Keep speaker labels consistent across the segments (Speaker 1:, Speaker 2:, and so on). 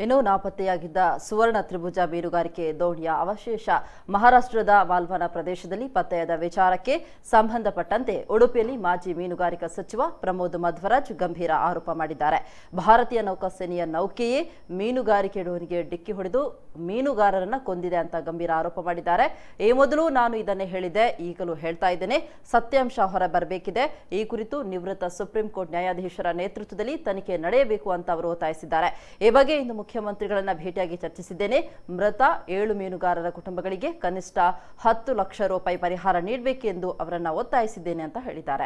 Speaker 1: ಇನ್ನು ನಾಪತ್ತೆಯಾಗಿದ್ದ ಸುವರ್ಣ ತ್ರಿಭುಜ ಮೀನುಗಾರಿಕೆ ದೋಣಿಯ ಅವಶೇಷ ಮಹಾರಾಷ್ಟ್ರದ ಮಾಲ್ವಾನ ಪ್ರದೇಶದಲ್ಲಿ ಪತ್ತೆಯಾದ ವಿಚಾರಕ್ಕೆ ಸಂಬಂಧಪಟ್ಟಂತೆ ಉಡುಪಿಯಲ್ಲಿ ಮಾಜಿ ಮೀನುಗಾರಿಕಾ ಸಚಿವ ಪ್ರಮೋದ್ ಮಧ್ವರಾಜ್ ಗಂಭೀರ ಆರೋಪ ಮಾಡಿದ್ದಾರೆ ಭಾರತೀಯ ನೌಕಾಸೇನೆಯ ನೌಕೆಯೇ ಮೀನುಗಾರಿಕೆ ದೋಣಿಗೆ ಡಿಕ್ಕಿ ಹೊಡೆದು ಮೀನುಗಾರರನ್ನ ಕೊಂದಿದೆ ಅಂತ ಗಂಭೀರ ಆರೋಪ ಮಾಡಿದ್ದಾರೆ ಈ ಮೊದಲು ನಾನು ಇದನ್ನೇ ಹೇಳಿದ್ದೆ ಈಗಲೂ ಹೇಳ್ತಾ ಇದ್ದೇನೆ ಸತ್ಯಾಂಶ ಹೊರ ಬರಬೇಕಿದೆ ಈ ಕುರಿತು ನಿವೃತ್ತ ಸುಪ್ರೀಂ ಕೋರ್ಟ್ ನ್ಯಾಯಾಧೀಶರ ನೇತೃತ್ವದಲ್ಲಿ ತನಿಖೆ ನಡೆಯಬೇಕು ಅಂತ ಅವರು ಒತ್ತಾಯಿಸಿದ್ದಾರೆ ಈ ಬಗ್ಗೆ ಇಂದು ಮುಖ್ಯಮಂತ್ರಿಗಳನ್ನ ಭೇಟಿಯಾಗಿ ಚರ್ಚಿಸಿದ್ದೇನೆ ಮೃತ ಏಳು ಮೀನುಗಾರರ ಕುಟುಂಬಗಳಿಗೆ ಕನಿಷ್ಠ ಹತ್ತು ಲಕ್ಷ ರೂಪಾಯಿ ಪರಿಹಾರ ನೀಡಬೇಕೆಂದು ಅವರನ್ನ ಒತ್ತಾಯಿಸಿದ್ದೇನೆ ಅಂತ ಹೇಳಿದ್ದಾರೆ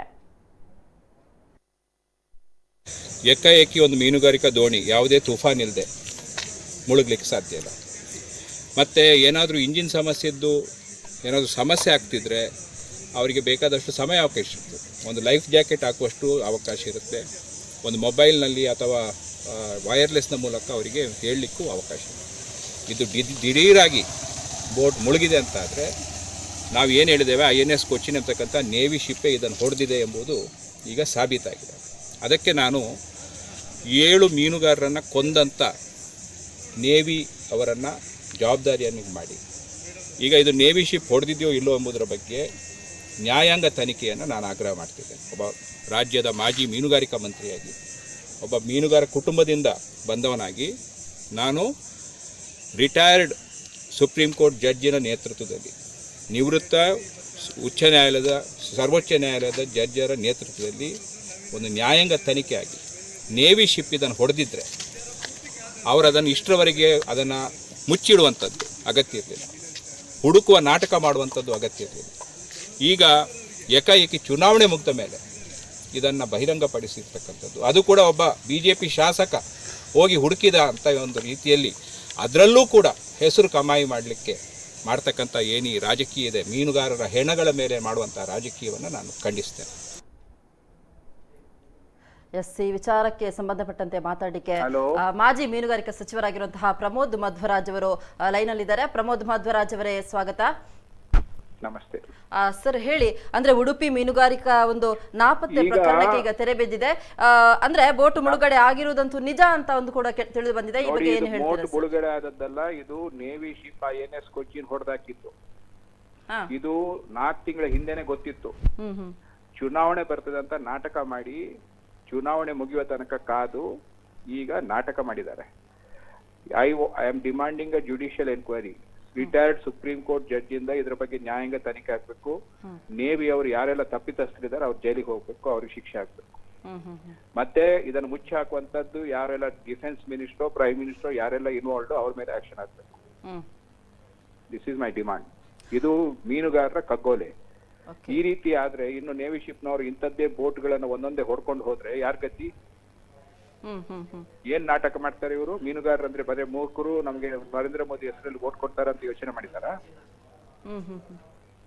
Speaker 2: ಏಕಾಏಕಿ ಒಂದು ಮೀನುಗಾರಿಕಾ ದೋಣಿ ಯಾವುದೇ ತುಫಾನ್ ಇಲ್ಲದೆ ಮುಳುಗ್ಲಿಕ್ಕೆ ಸಾಧ್ಯ ಇಲ್ಲ ಮತ್ತು ಏನಾದರೂ ಇಂಜಿನ್ ಸಮಸ್ಯೆದ್ದು ಏನಾದರೂ ಸಮಸ್ಯೆ ಆಗ್ತಿದ್ರೆ ಅವರಿಗೆ ಬೇಕಾದಷ್ಟು ಸಮಯ ಅವಕಾಶ ಇರುತ್ತೆ ಒಂದು ಲೈಫ್ ಜಾಕೆಟ್ ಹಾಕುವಷ್ಟು ಅವಕಾಶ ಇರುತ್ತೆ ಒಂದು ಮೊಬೈಲ್ನಲ್ಲಿ ಅಥವಾ ವೈರ್ಲೆಸ್ನ ಮೂಲಕ ಅವರಿಗೆ ಹೇಳಲಿಕ್ಕೂ ಅವಕಾಶ ಇದೆ ಇದು ದಿ- ದಿಢೀರಾಗಿ ಬೋಟ್ ಮುಳುಗಿದೆ ಅಂತ ಆದರೆ ನಾವು ಏನು ಹೇಳಿದ್ದೇವೆ ಐ ಎನ್ ಎಸ್ ಕೊಚ್ಚಿನ್ ಅಂತಕ್ಕಂಥ ನೇವಿ ಶಿಪ್ಪೆ ಇದನ್ನು ಹೊಡೆದಿದೆ ಎಂಬುದು ಈಗ ಸಾಬೀತಾಗಿದೆ ಅದಕ್ಕೆ ನಾನು ಏಳು ಮೀನುಗಾರರನ್ನು ಕೊಂದಂಥ ನೇವಿ ಅವರನ್ನು ಜವಾಬ್ದಾರಿಯನ್ನು ಮಾಡಿ ಈಗ ಇದು ನೇವಿ ಶಿಪ್ ಹೊಡೆದಿದೆಯೋ ಇಲ್ಲೋ ಎಂಬುದರ ಬಗ್ಗೆ ನ್ಯಾಯಾಂಗ ತನಿಖೆಯನ್ನು ನಾನು ಆಗ್ರಹ ಮಾಡ್ತಿದ್ದೇನೆ ಒಬ್ಬ ರಾಜ್ಯದ ಮಾಜಿ ಮೀನುಗಾರಿಕಾ ಮಂತ್ರಿಯಾಗಿ ಒಬ್ಬ ಮೀನುಗಾರ ಕುಟುಂಬದಿಂದ ಬಂದವನಾಗಿ ನಾನು ರಿಟೈರ್ಡ್ ಸುಪ್ರೀಂ ಕೋರ್ಟ್ ಜಡ್ಜಿನ ನೇತೃತ್ವದಲ್ಲಿ ನಿವೃತ್ತ ಉಚ್ಚ ನ್ಯಾಯಾಲಯದ ಸರ್ವೋಚ್ಚ ನ್ಯಾಯಾಲಯದ ಜಡ್ಜರ ನೇತೃತ್ವದಲ್ಲಿ ಒಂದು ನ್ಯಾಯಾಂಗ ತನಿಖೆ ಆಗಿ ನೇವಿ ಶಿಪ್ ಇದನ್ನು ಹೊಡೆದಿದ್ರೆ ಅವರು ಅದನ್ನು ಇಷ್ಟರವರೆಗೆ ಅದನ್ನು ಮುಚ್ಚಿಡುವಂಥದ್ದು ಅಗತ್ಯ ಇರಲಿಲ್ಲ ಹುಡುಕುವ ನಾಟಕ ಮಾಡುವಂಥದ್ದು ಅಗತ್ಯ ಇರಲಿಲ್ಲ ಈಗ ಏಕಾಏಕಿ ಚುನಾವಣೆ ಮುಗ್ದ ಮೇಲೆ ಇದನ್ನು ಬಹಿರಂಗಪಡಿಸಿರ್ತಕ್ಕಂಥದ್ದು ಅದು ಕೂಡ ಒಬ್ಬ ಬಿ ಜೆ ಪಿ ಶಾಸಕ ಹೋಗಿ ಹುಡುಕಿದ ಅಂತ ಒಂದು ರೀತಿಯಲ್ಲಿ ಅದರಲ್ಲೂ ಕೂಡ ಹೆಸರು ಕಮಾಯಿ ಮಾಡಲಿಕ್ಕೆ ಮಾಡ್ತಕ್ಕಂಥ ಏನಿ ರಾಜಕೀಯ ಇದೆ ಮೀನುಗಾರರ ಹೆಣಗಳ ಮೇಲೆ ಮಾಡುವಂಥ ರಾಜಕೀಯವನ್ನು ನಾನು ಖಂಡಿಸ್ತೇನೆ
Speaker 1: ಎಸ್ ಈ ವಿಚಾರಕ್ಕೆ ಸಂಬಂಧಪಟ್ಟಂತೆ ಮಾತಾಡಲಿಕ್ಕೆ
Speaker 3: Hello.
Speaker 1: ಆ, ಮಾಜಿ ಮೀನುಗಾರಿಕಾ ಸಚಿವರಾಗಿರುವಂತಹ ಪ್ರಮೋದ್ ಮಧ್ವರಾಜ್ ಅವರು ಲೈನ್ ಅಲ್ಲಿದ್ದಾರೆ ಪ್ರಮೋದ್ ಮಧ್ವರಾಜ್ ಅವರೇ ಸ್ವಾಗತ
Speaker 3: ನಮಸ್ತೆ
Speaker 1: ಆ, ಸರ್ ಹೇಳಿ ಅಂದ್ರೆ ಉಡುಪಿ ಮೀನುಗಾರಿಕಾ ಒಂದು ನಾಪತ್ತೆ
Speaker 3: ಈಗ-
Speaker 1: ಪ್ರಕರಣಕ್ಕೆ ಈಗ ತೆರೆ ಬಿದ್ದಿದೆ ಆ, ಅಂದ್ರೆ ಬೋಟ್ ಮುಳುಗಡೆ ಆಗಿರುವುದಂತೂ ನಿಜ ಅಂತ ಒಂದು ಕೂಡ ಕೆ- ತಿಳಿದು ಬಂದಿದೆ ಈ
Speaker 3: ನೋಡಿ
Speaker 1: ಬಗ್ಗೆ
Speaker 3: ಇದು
Speaker 1: ಏನು ಹೇಳ್ತೀರಾ
Speaker 3: ಮೋಟ್ ಮುಳುಗಡೆ ಆದದ್ದಲ್ಲ ಇದು navy ship I N S Cochin ಹೊಡೆದಾಕಿತ್ತು
Speaker 1: ಹಾ
Speaker 3: ಇದು ನಾಲ್ಕು ತಿಂಗಳ ಹಿಂದೆನೆ ಗೊತ್ತಿತ್ತು
Speaker 1: ಹ್ಮ್ ಹ್ಮ್
Speaker 3: ಚುನಾವಣೆ ಬರ್ತದೆ ಅಂತ ನಾಟಕ ಮಾಡಿ ಚುನಾವಣೆ ಮುಗಿಯುವ ತನಕ ಕಾದು ಈಗ ನಾಟಕ ಮಾಡಿದ್ದಾರೆ I I am demanding a judicial enquiry retired supreme court judge ಇಂದ ಇದ್ರ ಬಗ್ಗೆ ನ್ಯಾಯಾಂಗ ತನಿಖೆ ಆಗ್ಬೇಕು ನೇವಿ ಅವರು ಯಾರೆಲ್ಲ ತಪ್ಪಿತಸ್ಥರಿದ್ದಾರೆ ಅವ್ರು ಜೈಲಿಗೆ ಹೋಗ್ಬೇಕು ಅವ್ರಿಗೆ ಶಿಕ್ಷೆ ಆಗ್ಬೇಕು
Speaker 1: ಹ್ಮ್ ಹ್ಮ್ ಹ್ಮ್
Speaker 3: ಮತ್ತೆ ಇದನ್ನು ಮುಚ್ಚಿ ಹಾಕುವಂತದ್ದು ಯಾರೆಲ್ಲ ಡಿಫೆನ್ಸ್ ಮಿನಿಸ್ಟ್ರೋ ಪ್ರೈಮ್ ಮಿನಿಸ್ಟ್ರೋ ಯಾರೆಲ್ಲ ಇನ್ವಾಲ್ವ್ ಅವ್ರ ಮೇಲೆ ಆಕ್ಷನ್ ಆಗ್ಬೇಕು
Speaker 1: hmm
Speaker 3: this is my demand ಇದು ಮೀನುಗಾರರ ಕಗ್ಗೋಲೆ
Speaker 1: ಓಕೆ
Speaker 3: ಈ ರೀತಿ ಆದ್ರೆ ಇನ್ನು ನೇವಿ ಶಿಪ್ನವರು ಇಂಥದ್ದೇ ಬೋಟ್ಗಳನ್ನ ಒಂದೊಂದೇ ಹೊಡ್ಕೊಂಡು ಹೋದ್ರೆ ಯಾರ್ ಗತಿ
Speaker 1: ಹ್ಮ್ ಹ್ಮ್ ಹ್ಮ್
Speaker 3: ಏನ್ ನಾಟಕ ಮಾಡ್ತಾರೆ ಇವರು ಮೀನುಗಾರರಂದ್ರೆ ಬರೇ ಮೂರ್ಖರು ನಮಗೆ ನರೇಂದ್ರ ಮೋದಿ ಹೆಸರಲ್ಲಿ ಓಟ್ ಕೊಡ್ತಾರ ಅಂತ ಯೋಚನೆ ಮಾಡಿದಾರ
Speaker 1: ಹ್ಮ್ ಹ್ಮ್ ಹ್ಮ್.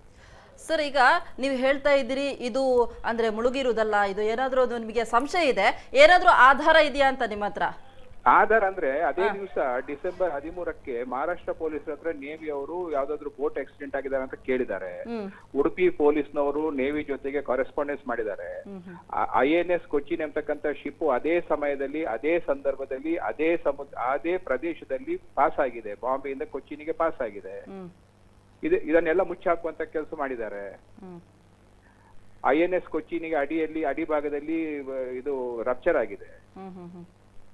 Speaker 1: ಸರ್ ಈಗ ನೀವು ಹೇಳ್ತಾ ಇದ್ದೀರಿ ಇದು ಅಂದ್ರೆ ಮುಳುಗಿರುವುದಲ್ಲ ಇದು ಏನಾದ್ರೂ ಒಂದು ನಿಮಗೆ ಸಂಶಯ ಇದೆ ಏನಾದ್ರೂ ಆಧಾರ ಇದೆಯಾ ಅಂತ ನಿಮ್ಮ ಹತ್ರ
Speaker 3: ಆಧಾರ್ ಅಂದ್ರೆ ಅದೇ ದಿವಸ ಡಿಸೆಂಬರ್ ಹದಿಮೂರಕ್ಕೆ ಮಹಾರಾಷ್ಟ್ರ ಪೊಲೀಸರ ಹತ್ರ ನೇವಿ ಅವರು ಯಾವ್ದಾದ್ರು ಬೋಟ್ ಆಕ್ಸಿಡೆಂಟ್ ಆಗಿದ್ದಾರೆ ಅಂತ ಕೇಳಿದ್ದಾರೆ
Speaker 1: ಹ್ಮ್
Speaker 3: ಉಡುಪಿ ಪೊಲೀಸ್ನವರು ನೇವಿ ಜೊತೆಗೆ ಕರೆಸ್ಪಾಂಡೆನ್ಸ್ ಮಾಡಿದ್ದಾರೆ
Speaker 1: hmm hmm
Speaker 3: I N S Cochin ಎಂಬತಕ್ಕಂತ ಶಿಪ್ ಅದೇ ಸಮಯದಲ್ಲಿ ಅದೇ ಸಂದರ್ಭದಲ್ಲಿ ಅದೇ ಸಮುದ್ರ ಅದೇ ಪ್ರದೇಶದಲ್ಲಿ ಪಾಸ್ ಆಗಿದೆ ಬಾಂಬೆಯಿಂದ ಕೊಚ್ಚಿನಿಗೆ ಪಾಸ್ ಆಗಿದೆ
Speaker 1: ಹ್ಮ್
Speaker 3: ಇದು ಇದನ್ನೆಲ್ಲ ಮುಚ್ಚಾಕುವಂತ ಕೆಲಸ ಮಾಡಿದ್ದಾರೆ
Speaker 1: ಹ್ಮ್
Speaker 3: ಐ ಎನ್ ಎಸ್ ಕೊಚ್ಚಿನಿಗೆ ಅಡಿಯಲ್ಲಿ ಅಡಿಭಾಗದಲ್ಲಿ ಆ, ಇದು ರಪ್ಚರ್ ಆಗಿದೆ
Speaker 1: ಹ್ಮ್ ಹ್ಮ್ ಹ್ಮ್.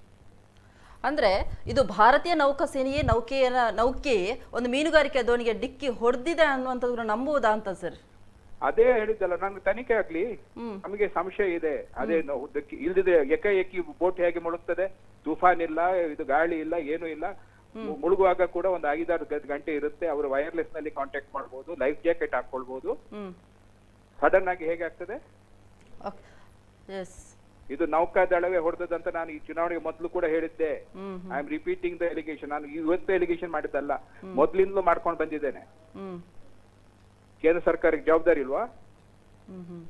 Speaker 1: ಅಂದ್ರೆ ಇದು ಭಾರತೀಯ ನೌಕಾಸೇನೆಯೇ ನೌಕೆಯ ನೌಕೆ ಒಂದು ಮೀನುಗಾರಿಕೆ ದೋಣಿಗೆ ಡಿಕ್ಕಿ ಹೊಡೆದಿದೆ ಅನ್ನುವಂಥದ್ದು ನಂಬುವುದಾ ಅಂತ ಸರ್
Speaker 3: ಅದೇ ಹೇಳಿದ್ದಲ್ಲ ನನ್ಗೆ ತನಿಖೆ ಆಗ್ಲಿ
Speaker 1: ಹ್ಮ್
Speaker 3: ನಮಗೆ ಸಂಶಯ ಇದೆ ಅದೇ ನಾವು ಇದಕ್ಕೆ ಇಲ್ದಿದ್ರೆ ಏಕಾಏಕಿ ಬೋಟ್ ಹೇಗೆ ಮುಳುಗ್ತದೆ ತುಫಾನ್ ಇಲ್ಲ ಇದು ಗಾಳಿ ಇಲ್ಲ ಏನೂ ಇಲ್ಲ ಮು- ಮುಳುಗುವಾಗ ಕೂಡ ಒಂದು ಐದಾರು ಗ- ಗಂಟೆ ಇರುತ್ತೆ ಅವರು ವೈರ್ಲೆಸ್ ನಲ್ಲಿ ಕಾಂಟ್ಯಾಕ್ಟ್ ಮಾಡ್ಬೋದು ಲೈಫ್ ಜಾಕೆಟ್ ಹಾಕೊಳ್ಬಹುದು
Speaker 1: ಹ್ಮ್
Speaker 3: ಸಡನ್ ಆಗಿ ಹೇಗೆ ಆಗ್ತದೆ
Speaker 1: ಓಕೆ ಎಸ್
Speaker 3: ಇದು ನೌಕಾದಳವೇ ಹೊಡೆದದಂತ ನಾನು ಈ ಚುನಾವಣೆಗೆ ಮೊದಲು ಕೂಡ ಹೇಳಿದ್ದೆ
Speaker 1: hmm
Speaker 3: I am repeating the allegation ನಾನು ಇವತ್ತು ಎಲಿಗೇಷನ್ ಮಾಡಿದ್ದಲ್ಲ ಮೊದ್ಲಿಂದಲೂ ಮಾಡ್ಕೊಂಡು ಬಂದಿದ್ದೇನೆ
Speaker 1: ಹ್ಮ್
Speaker 3: ಕೇಂದ್ರ ಸರ್ಕಾರಕ್ಕೆ ಜವಾಬ್ದಾರಿ ಇಲ್ವಾ
Speaker 1: ಹ್ಮ್ ಹ್ಮ್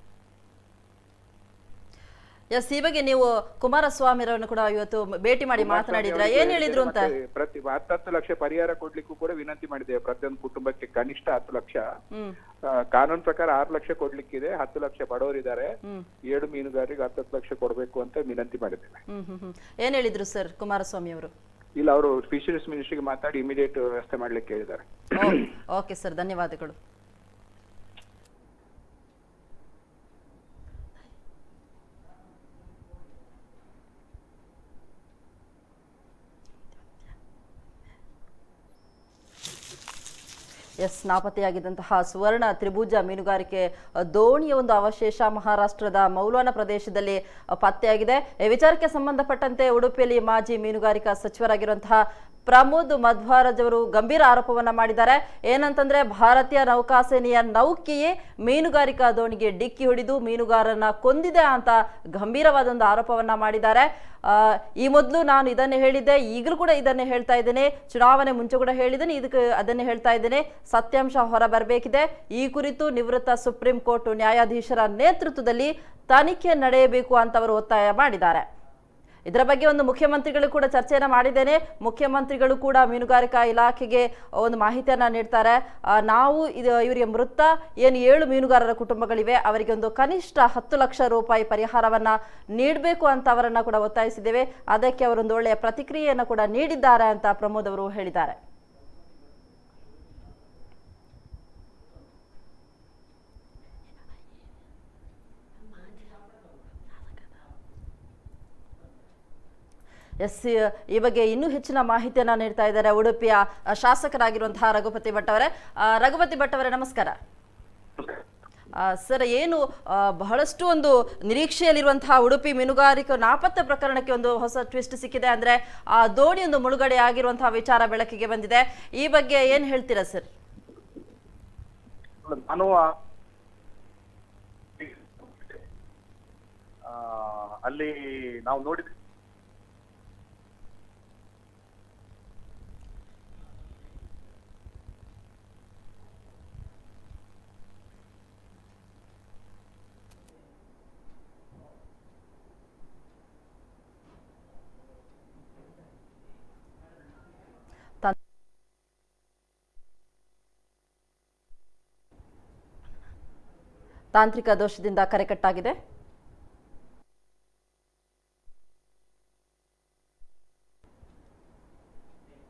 Speaker 1: ಎಸ್ ಈ ಬಗ್ಗೆ ನೀವು ಕುಮಾರಸ್ವಾಮಿರವರನ್ನು ಕೂಡ ಇವತ್ತು ಭೇಟಿ ಮಾಡಿ ಮಾತನಾಡಿದ್ರ ಏನ್ ಹೇಳಿದ್ರು ಅಂತ
Speaker 3: ಮತ್ತೆ ಪ್ರತಿ ಹತ್ತತ್ತು ಲಕ್ಷ ಪರಿಹಾರ ಕೊಡ್ಲಿಕ್ಕೂ ಕೂಡ ವಿನಂತಿ ಮಾಡಿದ್ದೇವೆ ಪ್ರತಿಯೊಂದು ಕುಟುಂಬಕ್ಕೆ ಕನಿಷ್ಠ ಹತ್ತು ಲಕ್ಷ
Speaker 1: ಹ್ಮ್
Speaker 3: ಆ, ಕಾನೂನು ಪ್ರಕಾರ ಆರು ಲಕ್ಷ ಕೊಡ್ಲಿಕ್ಕಿದೆ ಹತ್ತು ಲಕ್ಷ ಬಡವರಿದ್ದಾರೆ
Speaker 1: ಹ್ಮ್
Speaker 3: ಏಳು ಮೀನುಗಾರರಿಗೆ ಹತ್ತತ್ತು ಲಕ್ಷ ಕೊಡಬೇಕು ಅಂತ ವಿನಂತಿ ಮಾಡಿದ್ದೇವೆ
Speaker 1: ಹ್ಮ್ ಹ್ಮ್ ಹ್ಮ್ ಏನ್ ಹೇಳಿದ್ರು ಸರ್ ಕುಮಾರಸ್ವಾಮಿ ಅವರು
Speaker 3: ಇಲ್ಲ ಅವರು ಫಿಶರೀಸ್ ಮಿನಿಸ್ಟ್ರಿಗೆ ಮಾತಾಡಿ ಇಮಿಡಿಯೇಟ್ ವ್ಯವಸ್ಥೆ ಮಾಡ್ಲಿಕ್ಕೆ ಹೇಳಿದ್ದಾರೆ
Speaker 1: ಓಕೆ ಸರ್ ಧನ್ಯವಾದಗಳು ಎಸ್ ನಾಪತ್ತೆಯಾಗಿದ್ದಂತಹ ಸುವರ್ಣ ತ್ರಿಭುಜ ಮೀನುಗಾರಿಕೆ ಅ, ದೋಣಿಯ ಒಂದು ಅವಶೇಷ ಮಹಾರಾಷ್ಟ್ರದ ಮೌಲ್ವಾನ ಪ್ರದೇಶದಲ್ಲಿ ಅ, ಪತ್ತೆಯಾಗಿದೆ ಈ ವಿಚಾರಕ್ಕೆ ಸಂಬಂಧಪಟ್ಟಂತೆ ಉಡುಪಿಯಲ್ಲಿ ಮಾಜಿ ಮೀನುಗಾರಿಕಾ ಸಚಿವರಾಗಿರುವಂತಹ ಪ್ರಮೋದ್ ಮಧ್ವರಾಜ್ ಅವರು ಗಂಭೀರ ಆರೋಪವನ್ನ ಮಾಡಿದ್ದಾರೆ ಏನಂತಂದ್ರೆ ಭಾರತೀಯ ನೌಕಾಸೇನೆಯ ನೌಕೆಯೇ ಮೀನುಗಾರಿಕಾ ದೋಣಿಗೆ ಡಿಕ್ಕಿ ಹೊಡೆದು ಮೀನುಗಾರನ ಕೊಂದಿದೆ ಅಂತ ಗಂಭೀರವಾದ ಒಂದು ಆರೋಪವನ್ನ ಮಾಡಿದ್ದಾರೆ ಆ, ಈ ಮೊದಲು ನಾನು ಇದನ್ನೇ ಹೇಳಿದ್ದೆ ಈಗಲೂ ಕೂಡ ಇದನ್ನೇ ಹೇಳ್ತಾ ಇದ್ದೇನೆ ಚುನಾವಣೆ ಮುಂಚೆ ಕೂಡ ಹೇಳಿದ್ದೇನೆ ಇದಕ್ಕೆ ಅದನ್ನೇ ಹೇಳ್ತಾ ಇದ್ದೇನೆ ಸತ್ಯಾಂಶ ಹೊರ ಬರಬೇಕಿದೆ ಈ ಕುರಿತು ನಿವೃತ್ತ ಸುಪ್ರೀಂ ಕೋರ್ಟ್ ನ್ಯಾಯಾಧೀಶರ ನೇತೃತ್ವದಲ್ಲಿ ತನಿಖೆ ನಡೆಯಬೇಕು ಅಂತ ಅವರು ಒತ್ತಾಯ ಮಾಡಿದ್ದಾರೆ ಇದರ ಬಗ್ಗೆ ಒಂದು ಮುಖ್ಯಮಂತ್ರಿಗಳು ಕೂಡ ಚರ್ಚೆಯನ್ನ ಮಾಡಿದ್ದೇನೆ ಮುಖ್ಯಮಂತ್ರಿಗಳು ಕೂಡ ಮೀನುಗಾರಿಕಾ ಇಲಾಖೆಗೆ ಒಂದು ಮಾಹಿತಿಯನ್ನ ನೀಡ್ತಾರೆ ಆ, ನಾವು ಇದು ಇವರಿಗೆ ಮೃತ ಏನು ಏಳು ಮೀನುಗಾರರ ಕುಟುಂಬಗಳಿವೆ ಅವರಿಗೆ ಒಂದು ಕನಿಷ್ಠ ಹತ್ತು ಲಕ್ಷ ರೂಪಾಯಿ ಪರಿಹಾರವನ್ನ ನೀಡಬೇಕು ಅಂತ ಅವರನ್ನ ಕೂಡ ಒತ್ತಾಯಿಸಿದ್ದೇವೆ ಅದಕ್ಕೆ ಅವರೊಂದು ಒಳ್ಳೆಯ ಪ್ರತಿಕ್ರಿಯೆಯನ್ನು ಕೂಡ ನೀಡಿದ್ದಾರೆ ಅಂತ ಪ್ರಮೋದ್ ಅವರು ಹೇಳಿದ್ದಾರೆ ಎಸ್ ಈ ಬಗ್ಗೆ ಇನ್ನೂ ಹೆಚ್ಚಿನ ಮಾಹಿತಿಯನ್ನ ನೀಡ್ತಾ ಇದ್ದಾರೆ ಉಡುಪಿಯ ಆ, ಶಾಸಕರಾಗಿರುವಂತಹ ರಘುಪತಿ ಭಟ್ ಅವರೇ ಆ, ರಘುಪತಿ ಭಟ್ ಅವರೇ ನಮಸ್ಕಾರ ಆ, ಸರ್ ಏನು ಆ, ಬಹಳಷ್ಟು ಒಂದು ನಿರೀಕ್ಷೆಯಲ್ಲಿರುವಂತಹ ಉಡುಪಿ ಮೀನುಗಾರಿಕೆ ನಾಪತ್ತೆ ಪ್ರಕರಣಕ್ಕೆ ಒಂದು ಹೊಸ ಟ್ವಿಸ್ಟ್ ಸಿಕ್ಕಿದೆ ಅಂದ್ರೆ ಆ ದೋಣಿ ಒಂದು ಮುಳುಗಡೆ ಆಗಿರುವಂತಹ ವಿಚಾರ ಬೆಳಕಿಗೆ ಬಂದಿದೆ ಈ ಬಗ್ಗೆ ಏನ್ ಹೇಳ್ತೀರಾ ಸರ್
Speaker 4: ನಾನು ಆ- ಆ, ಅಲ್ಲಿ ನಾವು ನೋಡಿದ
Speaker 1: ತಾಂತ್ರಿಕ ದೋಷದಿಂದ ಕರೆ ಕಟ್ಟಾಗಿದೆ